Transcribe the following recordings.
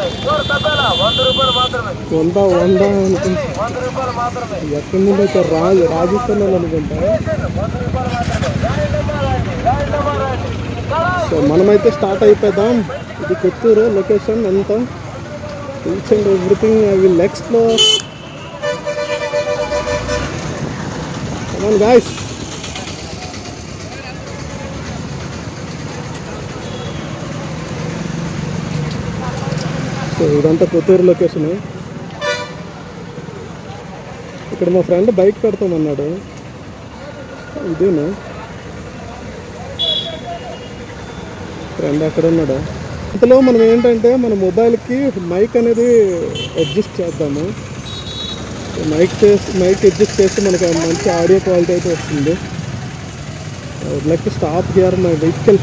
మాత్రమే ఫోర్ తప్పేలా వంద రూపాయలు మాత్రమే వంద వంద అనుకుంటా వంద రూపాయలు మాత్రమే ఎక్కడి నుండి వచ్చారు రాజు రాజస్థాన్ వాళ్ళు అనుకుంటా వంద రూపాయలు మాత్రమే రాయండమ్మా రాయండి రాయండమ్మా రాయండి కళ సో మనమైతే స్టార్ట్ అయిపోదాం ఇది కొత్తూరు లొకేషన్ అంతా each and everything I will explore come on guys so ఇదంతా కొత్తూరు లొకేషన్ ఇక్కడ మా ఫ్రెండ్ బైక్ పెడతామన్నాడు ఇదేనా ఫ్రెండ్ అక్కడ ఉన్నాడా ఇంతలో మనం ఏంటంటే మన మొబైల్కి మైక్ అనేది అడ్జస్ట్ చేద్దాము మైక్ చేసి మైక్ అడ్జస్ట్ చేస్తే మనకి ఆ మంచి ఆడియో క్వాలిటీ అయితే వస్తుంది I would like to stop here my vehicle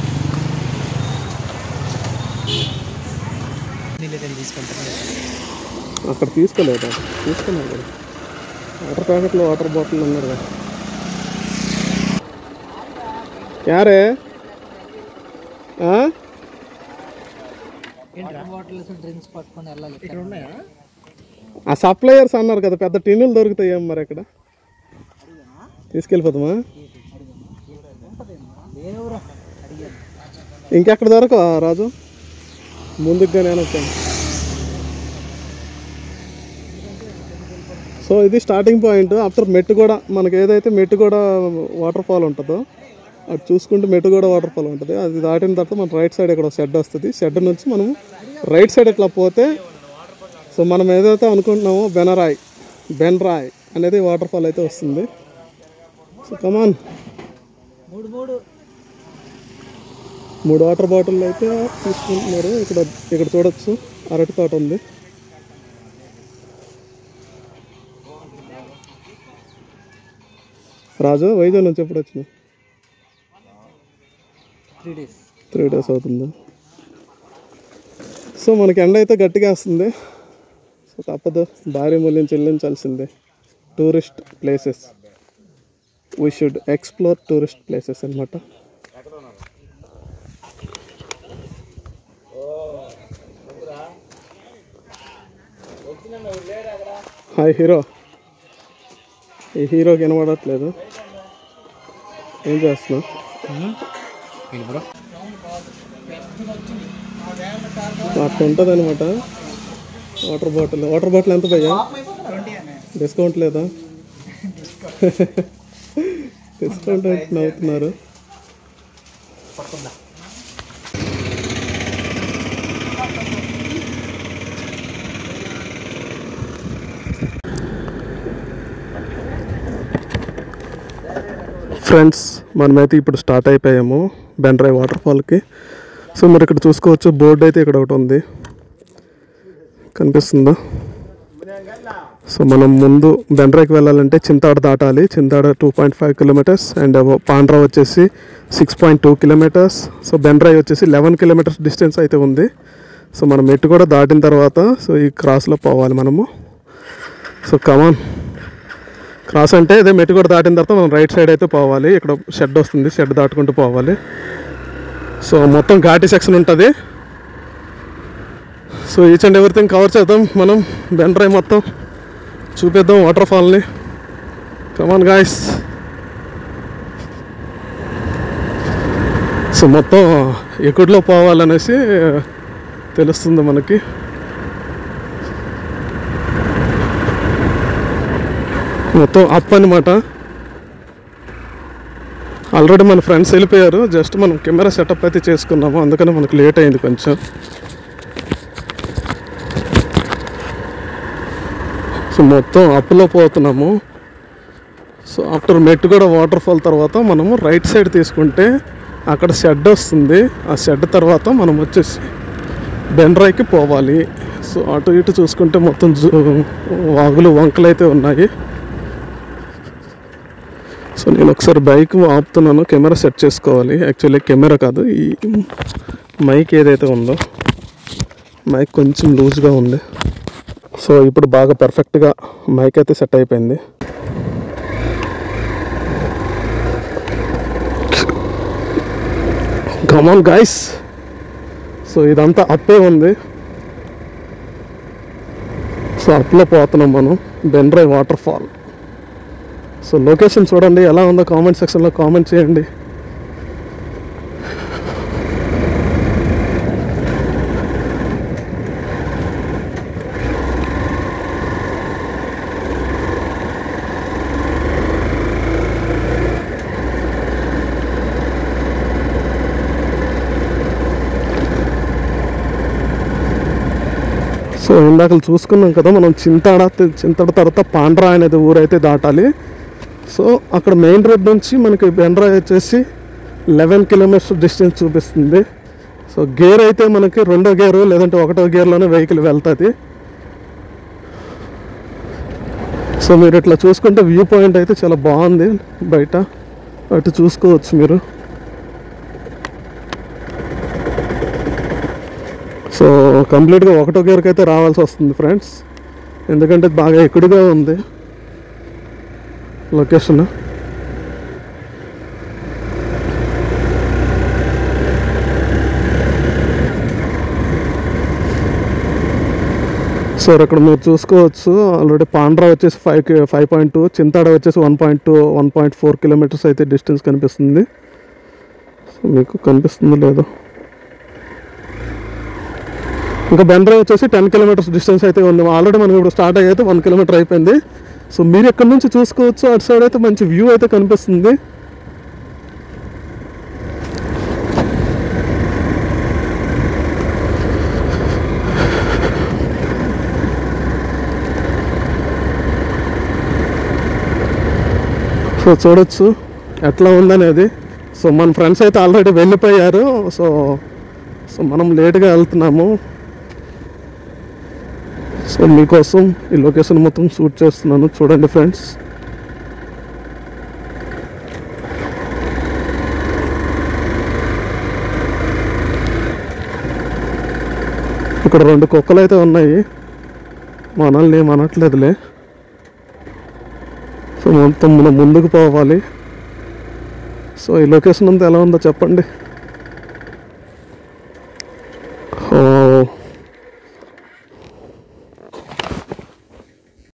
అక్కడ తీసుకోలేదా తీసుకున్నాను కదా వాటర్ ప్యాకెట్లో వాటర్ బాటిల్ ఉన్నారు కదా యారే ఆ? ఆ సప్లయర్స్ అన్నారు కదా పెద్ద టిన్నులు దొరుకుతాయి ఏం మరి అక్కడ తీసుకెళ్ళిపోతామా ఇంకెక్కడ దొరకవా రాజు ముందుకు నేను వచ్చాను సో ఇది స్టార్టింగ్ పాయింట్ ఆఫ్టర్ మెట్టు కూడా మనకి ఏదైతే మెట్టు కూడా వాటర్ ఫాల్ ఉంటుందో అది చూసుకుంటే మెట్టు కూడా వాటర్ ఫాల్ ఉంటుంది అది దాటిన తర్వాత మన రైట్ సైడ్ ఇక్కడ షెడ్ వస్తుంది షెడ్ నుంచి మనం రైట్ సైడ్ ఇట్లా పోతే సో మనం ఏదైతే అనుకుంటున్నామో బెనరాయ్ బెన్రాయ్ అనేది వాటర్ ఫాల్ అయితే వస్తుంది సో కమాన్ మూడు మూడు మూడు వాటర్ బాటిల్ అయితే తీసుకుంటున్నారు ఇక్కడ ఇక్కడ చూడొచ్చు అరటి తోట ఉంది రాజు వైజాగ్ నుంచి ఎప్పుడు వచ్చినావు త్రీ డేస్ త్రీ డేస్ అవుతుంది సో మనకి ఎండ అయితే గట్టిగా వస్తుంది సో తప్పదు భారీ మూల్యం చెల్లించాల్సిందే tourist places we should explore tourist places అనమాట హాయ్ హీరో ఈ హీరోకి వినబడట్లేదు ఏం చేస్తున్నావు అట్లా ఉంటుంది అనమాట వాటర్ బాటిల్ వాటర్ బాటిల్ ఎంత భయ్యా డిస్కౌంట్ లేదా డిస్కౌంట్ అంటే నవ్వుతున్నారు ఫ్రెండ్స్ మనమైతే ఇప్పుడు స్టార్ట్ అయిపోయాము బెండ్రాయ్ వాటర్ ఫాల్కి సో మీరు ఇక్కడ చూసుకోవచ్చు బోర్డు అయితే ఇక్కడ ఒకటి ఉంది కనిపిస్తుందా సో మనం ముందు బెండ్రాయికి వెళ్ళాలంటే చింతాడ దాటాలి Chintada two point five kilometres and Pandra వచ్చేసి six point two kilometres so Bendrayi వచ్చేసి లెవెన్ కిలోమీటర్స్ డిస్టెన్స్ అయితే ఉంది సో మనం మెట్టు కూడా దాటిన తర్వాత సో ఈ క్రాస్లో పోవాలి మనము సో కమాన్ క్రాస్ అంటే ఇదే మెట్టు కూడా దాటిన తర్వాత మనం రైట్ సైడ్ అయితే పోవాలి ఇక్కడ షెడ్ వస్తుంది షెడ్ దాటుకుంటూ పోవాలి సో మొత్తం ఘాటి సెక్షన్ ఉంటుంది so each and everything cover చేద్దాం మనం బెండ్రాయ్ మొత్తం చూపిద్దాం వాటర్ ఫాల్ని కమాన్ గాయస్ సో మొత్తం ఎక్కడిలో పోవాలనేసి తెలుస్తుంది మనకి మొత్తం అప్ అనమాట ఆల్రెడీ మన ఫ్రెండ్స్ వెళ్ళిపోయారు జస్ట్ మనం కెమెరా సెటప్ అయితే చేసుకున్నాము అందుకని మనకు లేట్ అయింది కొంచెం సో మొత్తం అప్లో పోతున్నాము సో ఆఫ్టర్ మెట్టు కూడా వాటర్ ఫాల్ తర్వాత మనము రైట్ సైడ్ తీసుకుంటే అక్కడ షెడ్ వస్తుంది ఆ షెడ్ తర్వాత మనం వచ్చేసి బెండ్రాయికి పోవాలి సో అటు ఇటు చూసుకుంటే మొత్తం జూ- వాగులు వంకలు అయితే ఉన్నాయి సో నేను ఒకసారి బైక్ ఆపుతున్నాను కెమెరా సెట్ చేసుకోవాలి యాక్చువల్లీ కెమెరా కాదు ఈ మైక్ ఏదైతే ఉందో మైక్ కొంచెం లూజ్గా ఉంది సో ఇప్పుడు బాగా పర్ఫెక్ట్గా మైక్ అయితే సెట్ అయిపోయింది కమాన్ గాయస్ సో ఇదంతా అప్పే ఉంది సో అట్లా పోతున్నాం మనం Bendrai waterfall so location చూడండి ఎలా ఉందో కామెంట్ సెక్షన్లో కామెంట్ చేయండి సో ఇందాక చూసుకున్నాం కదా మనం చింతాడ చింతాడ తర్వాత పాండ్రా అనేది ఊరైతే దాటాలి సో అక్కడ మెయిన్ రోడ్ నుంచి మనకి బెండ్రా వచ్చేసి లెవెన్ కిలోమీటర్స్ డిస్టెన్స్ చూపిస్తుంది సో గేర్ అయితే మనకి రెండో గేరు లేదంటే ఒకటో గేర్లోనే వెహికల్ వెళ్తుంది సో మీరు ఇట్లా చూసుకుంటే వ్యూ పాయింట్ అయితే చాలా బాగుంది బయట అటు చూసుకోవచ్చు మీరు సో కంప్లీట్గా ఒకటో గేర్కి అయితే రావాల్సి వస్తుంది ఫ్రెండ్స్ ఎందుకంటే బాగా ఎక్కుడుగా ఉంది లొకేషన్ సో అక్కడ మీరు చూసుకోవచ్చు ఆల్రెడీ పాండ్రా వచ్చేసి five five point two Chintada వచ్చేసి one point two one point four kilometres అయితే డిస్టెన్స్ కనిపిస్తుంది సో మీకు కనిపిస్తుందో లేదో ఇంకా బెండ్రా వచ్చేసి టెన్ కిలోమీటర్స్ డిస్టెన్స్ అయితే ఉంది ఆల్రెడీ మనం ఇప్పుడు స్టార్ట్ అయ్యి వన్ కిలోమీటర్ అయిపోయింది సో మీరు ఎక్కడి నుంచి చూసుకోవచ్చు అటు సైడ్ అయితే మంచి వ్యూ అయితే కనిపిస్తుంది సో చూడొచ్చు ఎట్లా ఉందనేది సో మన ఫ్రెండ్స్ అయితే ఆల్రెడీ వెళ్ళిపోయారు సో సో మనం లేట్గా వెళ్తున్నాము సో మీకోసం ఈ లొకేషన్ మొత్తం షూట్ చేస్తున్నాను చూడండి ఫ్రెండ్స్ ఇక్కడ రెండు కుక్కలు అయితే ఉన్నాయి మనల్ని ఏం అనట్లేదులే సో మొత్తం మనం ముందుకు పోవాలి సో ఈ లొకేషన్ అంతా ఎలా ఉందో చెప్పండి